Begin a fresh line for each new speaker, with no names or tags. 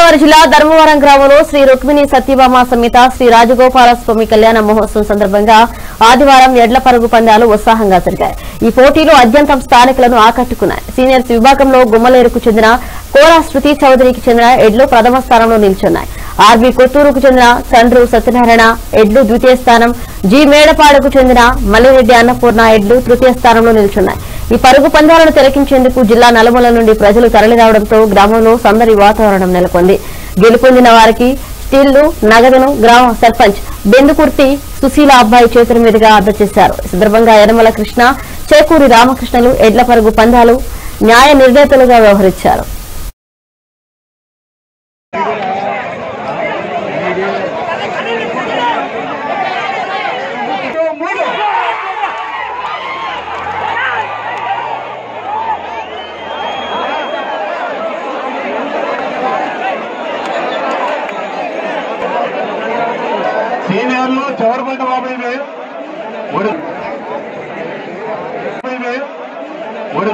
గోదావరి జిల్లా ధర్మవరం గ్రామంలో శ్రీ రుక్మిణి సత్యభామ సమేత శ్రీ రాజగోపాల స్వామి కళ్యాణ మహోత్సవం సందర్భంగా ఆదివారం ఎడ్ల పరుగు పందాలు ఉత్సాహంగా జరిగాయి ఈ పోటీలు అత్యంతం స్థానికులను ఆకట్టుకున్నాయి సీనియర్స్ విభాగంలో గుమ్మలేరుకు చెందిన కోరా శృతి చౌదరికి చెందిన ఎడ్లు ప్రథమ స్థానంలో నిలిచున్నాయి ఆర్బీ కొత్తూరుకు చెందిన చండ్రు సత్యనారాయణ ఎడ్లు ద్వితీయ స్థానం జి మేడపాడుకు చెందిన మల్లిరెడ్డి అన్నపూర్ణ ఎడ్లు తృతీయ స్థానంలో నిల్చున్నాయి ఈ పరుగు పందాలను తిలకించేందుకు జిల్లా నలుమూల నుండి ప్రజలు తరలిరావడంతో గ్రామంలో సందడి వాతావరణం నెలకొంది గెలుపొందిన వారికి స్టీళ్లు నగదును గ్రామ సర్పంచ్ బెందుకుర్తి సుశీల అబ్బాయి చేతుల మీదుగా అందజేశారు ఈ సందర్భంగా యనమల కృష్ణ చేకూరి రామకృష్ణలు ఎడ్ల పరుగు పందాలు న్యాయ నిర్ణేతలుగా వ్యవహరించారు
సీనియర్లు చివరి పంట బాబు ఇవి ఒడి ఇవి ఒడి